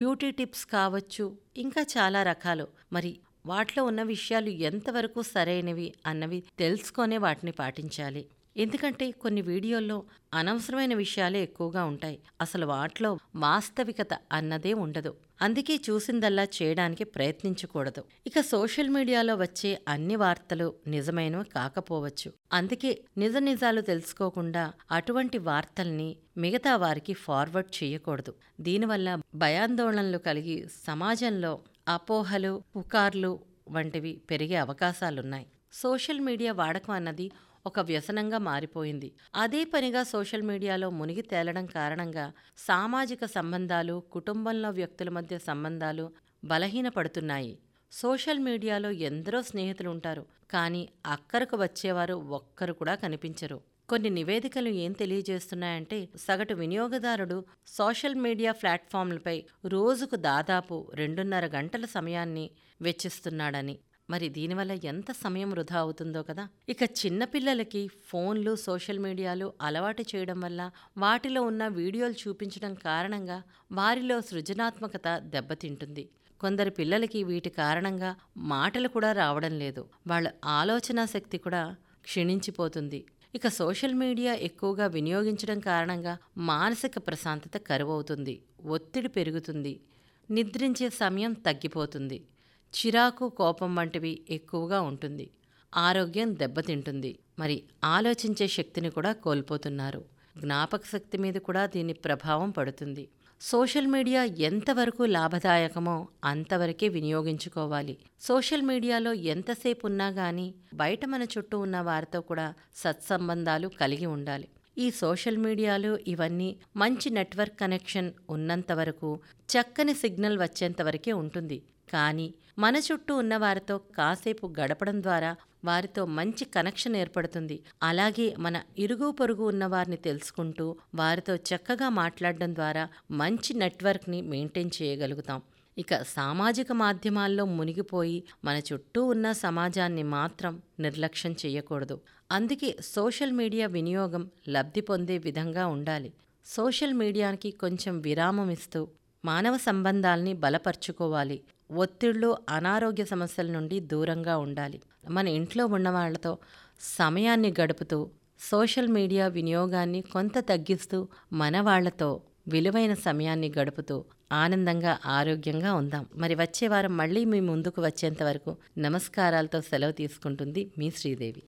beauty tips కావచ్చు ఇంకా చాలా రకాలు మరి వాటిలో ఉన్న విషయాలు ఎంతవరకు సరైనవి అన్నవి తెలుసుకొనే వాటిని పాటించాలి ఎందుకంటే కొన్ని వీడియోల్లో అనవసరమైన విషయాలే ఎక్కువగా ఉంటాయి అసలు వాటిలో వాస్తవికత అన్నదే ఉండదు అందుకే చూసిందల్లా చేయడానికి ప్రయత్నించకూడదు ఇక సోషల్ మీడియాలో వచ్చే అన్ని వార్తలు నిజమైనవి కాకపోవచ్చు అందుకే నిజ నిజాలు తెలుసుకోకుండా అటువంటి వార్తల్ని మిగతా వారికి ఫార్వర్డ్ చేయకూడదు దీనివల్ల భయాందోళనలు కలిగి సమాజంలో అపోహలు పుకార్లు వంటివి పెరిగే అవకాశాలున్నాయి సోషల్ మీడియా వాడకం అన్నది ఒక వ్యసనంగా మారిపోయింది అదే పనిగా సోషల్ మీడియాలో మునిగి తేలడం కారణంగా సామాజిక సంబంధాలు కుటుంబంలో వ్యక్తుల మధ్య సంబంధాలు బలహీనపడుతున్నాయి సోషల్ మీడియాలో ఎందరో స్నేహితులు ఉంటారు కానీ అక్కరకు వచ్చేవారు ఒక్కరు కూడా కనిపించరు కొన్ని నివేదికలు ఏం తెలియజేస్తున్నాయంటే సగటు వినియోగదారుడు సోషల్ మీడియా ప్లాట్ఫామ్లపై రోజుకు దాదాపు రెండున్నర గంటల సమయాన్ని వెచ్చిస్తున్నాడని మరి దీనివల్ల ఎంత సమయం వృధా అవుతుందో కదా ఇక చిన్నపిల్లలకి ఫోన్లు సోషల్ మీడియాలు అలవాటు చేయడం వల్ల వాటిలో ఉన్న వీడియోలు చూపించడం కారణంగా వారిలో సృజనాత్మకత దెబ్బతింటుంది కొందరు పిల్లలకి వీటి కారణంగా మాటలు కూడా రావడం లేదు వాళ్ళ ఆలోచన శక్తి కూడా క్షీణించిపోతుంది ఇక సోషల్ మీడియా ఎక్కువగా వినియోగించడం కారణంగా మానసిక ప్రశాంతత కరువవుతుంది ఒత్తిడి పెరుగుతుంది నిద్రించే సమయం తగ్గిపోతుంది చిరాకు కోపం వంటివి ఎక్కువగా ఉంటుంది ఆరోగ్యం దెబ్బతింటుంది మరి ఆలోచించే శక్తిని కూడా కోల్పోతున్నారు జ్ఞాపక శక్తి మీద కూడా దీని ప్రభావం పడుతుంది సోషల్ మీడియా ఎంతవరకు లాభదాయకమో అంతవరకే వినియోగించుకోవాలి సోషల్ మీడియాలో ఎంతసేపు ఉన్నా కానీ బయట మన చుట్టూ ఉన్న వారితో కూడా సత్సంబంధాలు కలిగి ఉండాలి ఈ సోషల్ మీడియాలు ఇవన్నీ మంచి నెట్వర్క్ కనెక్షన్ ఉన్నంత వరకు చక్కని సిగ్నల్ వచ్చేంత వరకే ఉంటుంది కానీ మన చుట్టూ ఉన్న వారితో కాసేపు గడపడం ద్వారా వారితో మంచి కనెక్షన్ ఏర్పడుతుంది అలాగే మన ఇరుగు పొరుగు ఉన్న వారిని తెలుసుకుంటూ వారితో చక్కగా మాట్లాడడం ద్వారా మంచి నెట్వర్క్ని మెయింటైన్ చేయగలుగుతాం ఇక సామాజిక మాధ్యమాల్లో మునిగిపోయి మన చుట్టూ ఉన్న సమాజాన్ని మాత్రం నిర్లక్ష్యం చేయకూడదు అందుకే సోషల్ మీడియా వినియోగం లబ్ధి పొందే విధంగా ఉండాలి సోషల్ మీడియాకి కొంచెం విరామం ఇస్తూ మానవ సంబంధాల్ని బలపరుచుకోవాలి ఒత్తిళ్ళు అనారోగ్య సమస్యల నుండి దూరంగా ఉండాలి మన ఇంట్లో ఉన్న వాళ్ళతో సమయాన్ని గడుపుతూ సోషల్ మీడియా వినియోగాన్ని కొంత తగ్గిస్తూ మన వాళ్లతో విలువైన సమయాన్ని గడుపుతూ ఆనందంగా ఆరోగ్యంగా ఉందాం మరి వచ్చే వారం మళ్ళీ మీ ముందుకు వచ్చేంత వరకు నమస్కారాలతో సెలవు తీసుకుంటుంది మీ శ్రీదేవి